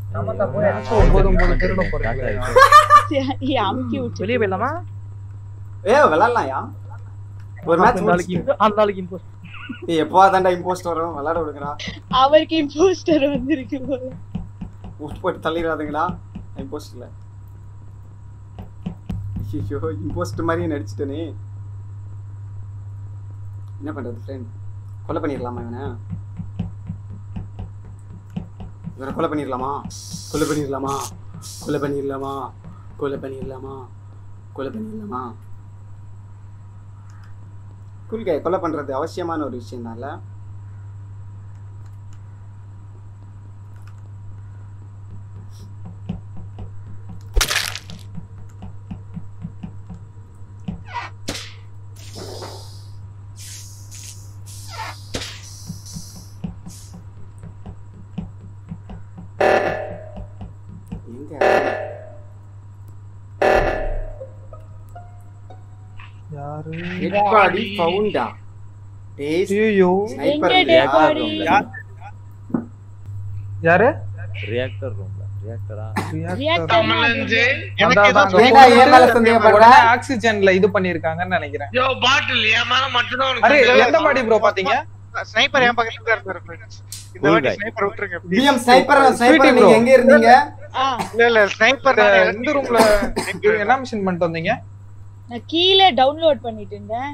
ஒன்பது ஒன்பது திருட போறீங்களா அமுக்கி விட்டு வெளியே போயிடலாமா ஏ விளையாடலாம்யா ஒரு மேட்ச் அந்த ஆளுக்கு impo- அந்த ஆளுக்கு impose. ஏய் எப்போ தாண்டா இம்போஸ்ட் வரும் விளையாட விடுங்கடா அவருக்கு இம்போஸ்டர் வந்திருக்கு போல விட்டு போட்டு தள்ளிடாதுங்கடா இம்போஸ்ட்ல ஐயோ இம்போஸ்ட் மாதிரி நடிச்சிட்டனே என்ன பண்றது ஃப்ரெண்ட் கொலை பண்ணிடலாமா இவனை இவனை கொலை பண்ணிடலாமா கொலை பண்ணிடலாமா கொலை பண்ணிடலாமா கொலை பண்ணிடலாமா கொலை பண்ணிடலாமா குல்கை கொலை பண்றது அவசியமான ஒரு விஷயம் தான்ல எங்க யாரு டெட் பாடி ஃபவுண்டா டேய் ஐயோ ஸ்னைப்பர் எங்க dead body? யாரு ரியாக்டர் ரூம்ல ரியாக்டரா கமலஞ்சு அதான் அதான் அங்க ஏன்டா என் மேல போட்டு சந்தேகப்படுற? உடனே ஆக்சிஜன்ல இது பண்ணிருக்காங்கன்னு நினைக்கிறேன் யோ பாட்டில் என் மேல மட்டும்தான் அரே உனக்கு எந்த பாடி ப்ரோ பாத்தீங்க ஸ்னைப்பர் என் பக்கத்துல தான் இருந்தாரு friends. இந்த Cool வாட்டி guy. ஸ்னைப்பர் விட்டுருங்க PM sniper Sweetie sniper bro. நீங்க எங்க இருந்தீங்க ஆ, இல்ல இல்ல ஸ்னைப்பர் இந்த ரூம்ல என்ன மிஷன் பண்ணிட்டு வந்தீங்க நான் கீழே டவுன்லோட் பண்ணிட்டு இருந்தேன்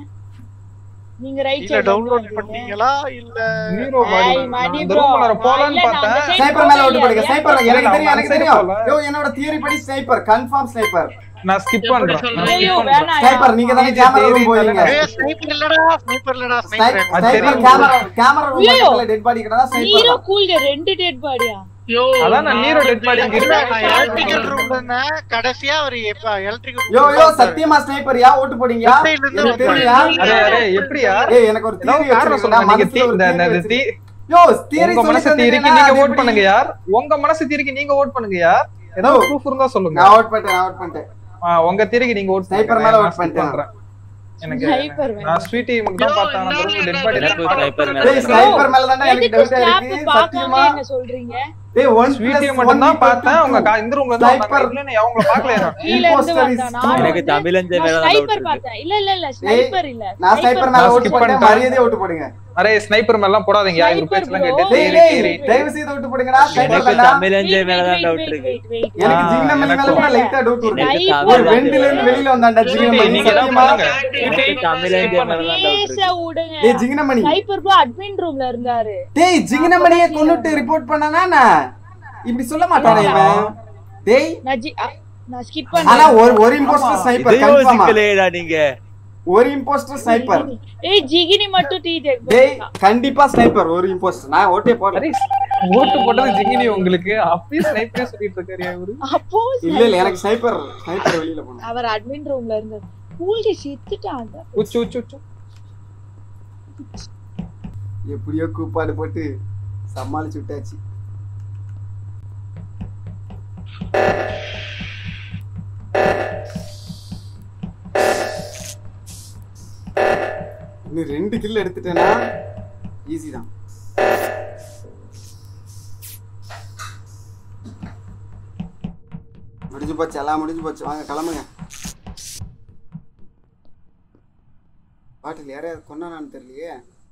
நீங்க ரைட் இல்ல டவுன்லோட் பண்ணீங்களா இல்ல ஹீரோ பாடி ஏய், மணி இந்த bro, ரூம்ல நான் போலான்னு இல்ல, நான் அந்த பார்த்தேன் side ஸ்னைப்பர் மேல ஓட்டு போடுங்க போகலையா? ஸ்னைப்பர் எனக்கு இல்ல, தெரியும் நான் எனக்கு அந்த தெரியும் side போகல. யோ என்னோட தியரி படி ஸ்னைப்பர் கன்ஃபார்ம் ஸ்னைப்பர் நான் ஸ்கிப் பண்றேன் நான் skip ஐயோ, பண்றேன். வேணாம் ஸ்னைப்பர் நீங்க தானே கேமரா ரூம் போவீங்க ஏய் ஸ்னைப்பர் இல்லடா ஸ்னைப்பர் இல்லடா அது ஸ்னைப்பர் ஸ்னைப்பர் தெரியும். கேமரா கேமரா ரூம் ஐயோ. பக்கத்துல டெட் பாடி கிடந்தா ஹீரோ ஸ்னைப்பர் கூல்க ரெண்டு டெட் பாடியா யோ அதான் நான் நீரோ டெட் பாடி இங்க இல்ல இருக்கேன் நான் எலக்ட்ரிக்கல் ரூம்ல இருந்தேன் கடைசியா அவர் எலக்ட்ரிக்கல் யோ யோ சத்தியமா ஸ்னைப்பர் யா ஓட்டு போடுங்க Left side ல இருந்து எனக்கு வந்தாரு. தெரியா அரே அரே எப்படியா ஏய் எனக்கு ஒரு ஏதாவது தியரி காரணம் சொல்லுங்க நீங்க தீ- இந்த இந்த- இந்த தீ- யோ தியரி உங்க மனசு தீரிக்கு நீங்க ஓட் பண்ணுங்க யார் உங்க மனசு தீரிக்கு நீங்க ஓட் பண்ணுங்க யார் ஏதாவது ப்ரூஃப் இருந்தா சொல்லுங்க நான் அவுட் பண்ணிட்டேன் நான் அவுட் பண்ணிட்டேன் ஆ, உங்க திரிக்கு நீங்க ஓட் Sniper மேல vote பண்ணிட்டேன். எனக்கு Sniper வேணும். நான் ஸ்வீட்டி மட்டும் தான் பார்த்தேன் அந்த ரூம் டெட் பாடி எனக்கு ஸ்னைப்பர் டேய் மேல ஸ்னைப்பர் மேல தான்டா எனக்கு எதுக்கு டவுட்டா ஸ்னாப் இருக்கு பார்க்காம சத்தியமா என்ன சொல்றீங்க டேய் ஒன் ஸ்வீட்டி மட்டும் தான் பார்த்தேன் உங்க கா- இந்த ரூம்ல தான் Sniper. வந்தாங்க இல்ல அவங்கள பார்க்கல யாரும். கீழ இருந்து Imposter is வந்தா true. நான் எனக்கு வந்து- தமிழஞ்சே நான் மேல தான் ஸ்னைப்பர் doubt இருக்கு. பார்த்தேன் இல்ல இல்ல இல்ல ஸ்னைப்பர் இல்ல நான் ஸ்னைப்பர் மேல நான் ஓட்டு skip போட்டேன் பண்ணிட்டேன். மரியாதையா ஓட்டு போடுங்க அரே ஸ்னைப்பர் மேல எல்லாம் போடாதீங்க இவர் Sniper பேச்செல்லாம் bro. கேட்டு டேய் திரி டேய் திரி தயவு செய்து ஓட்டு போடுங்கடா ஸ்னைப்பர் எனக்கு வேண்டாம் தமிழஞ்சே மேல தான் டவுட் இருக்கு எனக்கு ஆ, ஜிங்ன மணி மேல எனக்கும். கூட லைட்டா டவுட் இருக்கு எனக்கு Sniper ஒரு தமிழ் வெண்டில இருந்து வெளியில வந்தான்டா ஜிங்ன ஸ்வீட்டி, மணி நீங்க தான் சத்தியமா பண்ணுங்க எனக்கு தமிழஞ்சே மேல தான் டவுட் பேச இருக்கு விடுங்க டேய் ஜிங்ன மணி ஸ்னைப்பர் ப்ரோ அட்மின் ரூம்ல இருந்தாரு டேய் ஜிங்ன மணியை கொன்னுட்டு ரிப்போர்ட் பண்ணானா நான் இப்படி சொல்ல மாட்டானே இவன் டேய் நான் ஜி- அ, நான் ஸ்கிப் ஆனா பண்ணேன் ஒரு ஒரு இம்போஸ்டர் ஸ்னைப்பர் இதே கன்ஃபார்மா யோசிக்கலையேடா நீங்க ஒரு இம்போஸ்டர் ஸ்னைப்பர் ஏய் ஜிகினி மட்டும் டீ டேக் டேய் கண்டிப்பா ஸ்னைப்பர் ஒரு இம்போஸ்டர் நான் ஓட்டே போடல அரே ஓட்டு போட்டது ஜிங்கினி உங்களுக்கு அப்பயே ஸ்னைப்பரே சொல்லிட்டு இருக்காரு அவரு அப்போ இல்ல இல்ல எனக்கு ஸ்னைப்பர் ஸ்னைப்பர் வெளியில போகணும் அவர் அட்மின் ரூம்ல இருந்தாரு கூல்கி செத்துட்டாங்க உச்சு உச்சு உச்சு எப்படியோ கூப்பாடு போட்டு சமாளிச்சு விட்டாச்சு இன்னும் ரெண்டு கில் எடுத்துட்டேன்னா ஈஸி தான் முடிஞ்சு போச்சு எல்லாம் முடிஞ்சு போச்சு வாங்க கிளம்புங்க பாட்டில் யாரையாவது கொண்டானான்னு தெரியலையே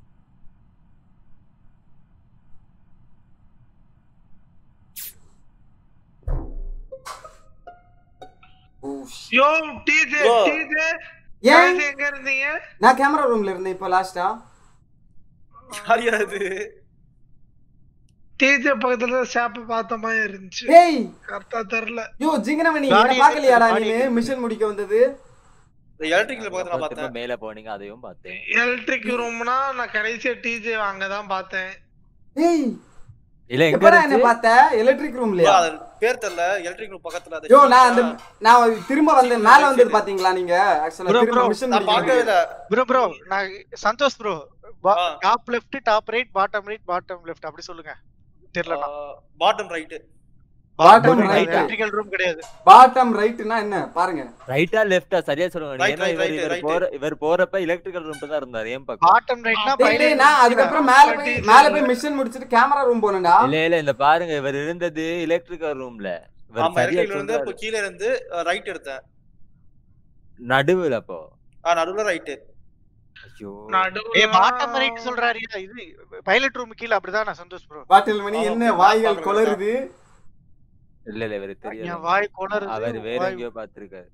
ஓ, sh- யோ டீஜே Bro. டீஜே ஏன் எங்க இருந்தீங்க நான் கேமரா ரூம்ல இருந்தேன் இப்போ லாஸ்டா யாரியா இது டீஜே பக்கத்துல ஷாப்ப பார்த்த மாதிரி இருந்துச்சு டேய் கரெக்டா தெரியல யோ ஜிங்கனமணி Body என்ன பாக்கலையாடா body நீ மிஷன் முடிக்க வந்தது இந்த எலக்ட்ரிக்கல் பக்கத்துல நான் திரும்ப பார்த்தேன் மேல போனீங்க அதையும் பார்த்தேன் எலக்ட்ரிக் ரூம்னா நான் கடைசியா டீஜே அங்கதான் பார்த்தேன் டேய் இல்ல எங்க எப்படா என்ன இருந்துச்சு? பார்த்த எலக்ட்ரிக் bro, ரூம்லயா அது பேர் தெரியல எலக்ட்ரிக் ரூம் பக்கத்துல அது யோ நான் அந்த நான் திரும்ப வந்து மேல வந்தது பாத்தீங்களா நீங்க ஆக்சுவலா Bro, திரும்ப bro, மிஷன் நான் பார்க்கவே முடிக்க இல்ல ப்ரோ ப்ரோ நான் சந்தோஷ் ப்ரோ ஆ. Top left top right bottom right bottom left அப்படி சொல்லுங்க தெரியல bottom right bottom Bottom right right. Electrical room கிடையாது பாட்டம் ரைட்னா என்ன பாருங்க ரைட்டா லெஃப்டா சரியா சொல்லுங்க Right, ஏன்னா right, இவர் right, இவர் right. போற இவர் போறப்ப எலக்ட்ரிக்கல் ரூம் தான் இருந்தாரு ஏன் பக்கம் பாட்டம் ரைட்னா டேய், டேய், நான் அதுக்கப்புறம் மேல போய் மேல போய் மிஷன் முடிச்சிட்டு கேமரா ரூம் போனேன்டா இல்ல இல்ல இந்த பாருங்க இவர் இருந்தது எலக்ட்ரிக்கல் ரூம்ல இவர் ஆமா சரியா எலக்ட்ரிக்ல இருந்து இப்போ சொல்றாரு. கீழ இருந்து ரைட் எடுத்தேன் நடுவுல அப்போ ஆ நடுவுல ரைட் ஐயோ ஏ பாட்டம் ரைட் சொல்றாரு இது பைலட் ரூம் கீழ அப்படிதான் சந்தோஷ் ப்ரோ பாட்டில் மணி என்ன வாய்கள் குளறுது இல்ல இல்ல இவரு என் தெரியாது வாய் கொளறுது அவர் வேற வாய் எங்கேயோ பாத்துருக்காரு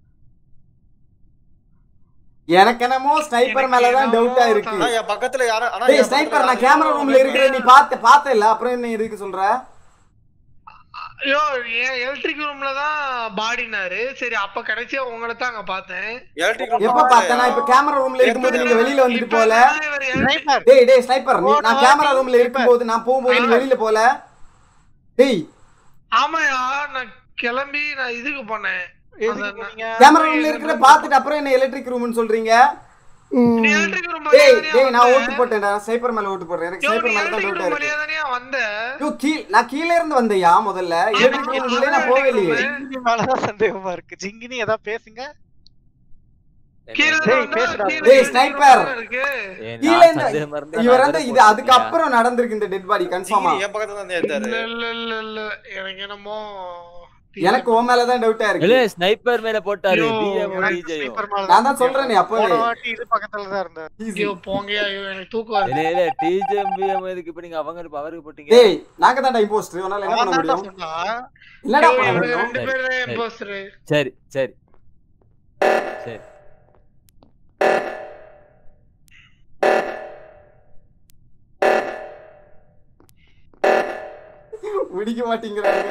எனக்கு என்னமோ ஸ்னைப்பர் மேலதான் டவுட்டா இருக்கு ஆனா என் பக்கத்துல யாரும் ஆனா டேய் என் ஸ்னைப்பர் பக்கத்துல நான் கேமரா ரூம்ல இருக்கிற நீ பார்த்த பார்த்த இல்ல அப்புறம் என்ன எதுக்கு சொல்ற ஐயோ எலக்ட்ரிக் ரூம்ல தான் பாடினாரு சரி அப்ப கடைசியா உங்களை தான் அங்க பார்த்தேன் எலக்ட்ரிக் ரூம் எப்ப பார்த்தேன் நான் இப்ப கேமரா ரூம்ல இருக்கும்போது நீங்க வெளியில வந்துட்டு இப்ப போல தான் இவர் electric- ஸ்னைப்பர் டேய் டேய் ஸ்னைப்பர் நீ நான் போன கேமரா வாட்டி ரூம்ல இருக்கும்போது நான் போகும்போது நீ வெளியில போல டேய் ஆமாயா நான் கிளம்பி நான் இதுக்கு போனேன் எதுக்கு அதான் போனீங்க கேமரா ரூம்ல இருக்கிற பார்த்துட்டு அப்புறம் என்ன எலக்ட்ரிக் ரூம்னு சொல்றீங்க நீ electric room டேய் வழியா டேய் நான் வந்த. ஓட்டு போட்டேன்டா ஸ்னைப்பர் மேல ஓட்டு போடுறேன் எனக்கு யோ, ஸ்னைப்பர் நீ மேல தான் electric டவுட்டா room இருக்கு வழியா தானேயா வந்த? யோ கீழ நான் கீழ இருந்து வந்தேயா முதல்ல எலக்ட்ரிக் ரூம் உள்ளே நான் போவே இல்லையே ஜிங்கினி மேலதான் சந்தேகமா இருக்கு ஜிங்கினி ஏதாவது பேசுங்க கீழ டேய், வந்தா பேசுடா. கீழ டேய், electric room sniper. தானே இருக்கு. ஏன் கீழ நான் இந்த சந்தேகமா இருந்தா இவர் நான் வந்து வேற இது போட்டிருக்கேன். அதுக்கப்புறம் நடந்திருக்கு இந்த டெட் பாடி கன்ஃபார்மா என் பக்கத்துல தான் எடுத்தாரு இல்ல, இல்ல, இல்ல, இல்ல. எனக்கு என்னமோ எனக்கு உன் மேல தான் டவுட்டா இல்ல இருக்கு ஸ்னைப்பர் மேல போட்டாரு ஐயோ, பிஎம் எனக்கு டிஜேயும் sniper மேல நான் தான் சொல்றேனே அப்பவே போன வாட்டி இது பக்கத்துல தான் இருந்தாரு Easy. ஐயோ, போங்கயா, ஐயோ, எனக்கு தூக்கம் வருது. இல்ல இல்ல டிஜேம் பிஎம் எதுக்கு இப்ப நீங்க அவங்க அவருக்கு போட்டீங்க டேய் நாங்க தான் இம்போஸ்டர் உன்னால என்ன பண்ண அவன் தான்டா முடியும் சொன்னான் என்னடா ஐயோ, பண்ண இவங்க முடியும் ரெண்டு பேரும் தான் imposter. சரி சரி சரி முடிக்க மாட்டேங்கிறாங்க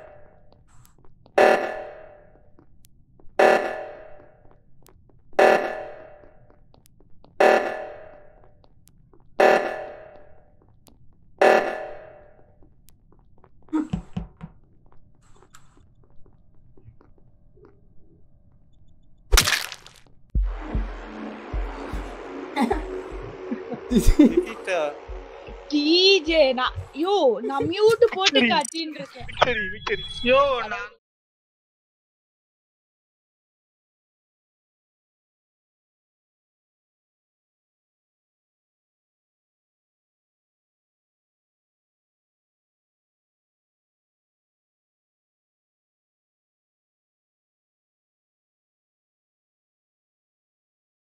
திட்டிட்டா. டிஜே நான் யோ நான் மியூட் போட்டு கத்தின்னு இருக்கேன் விக்டரி விக்டரி ஐயோ, நான்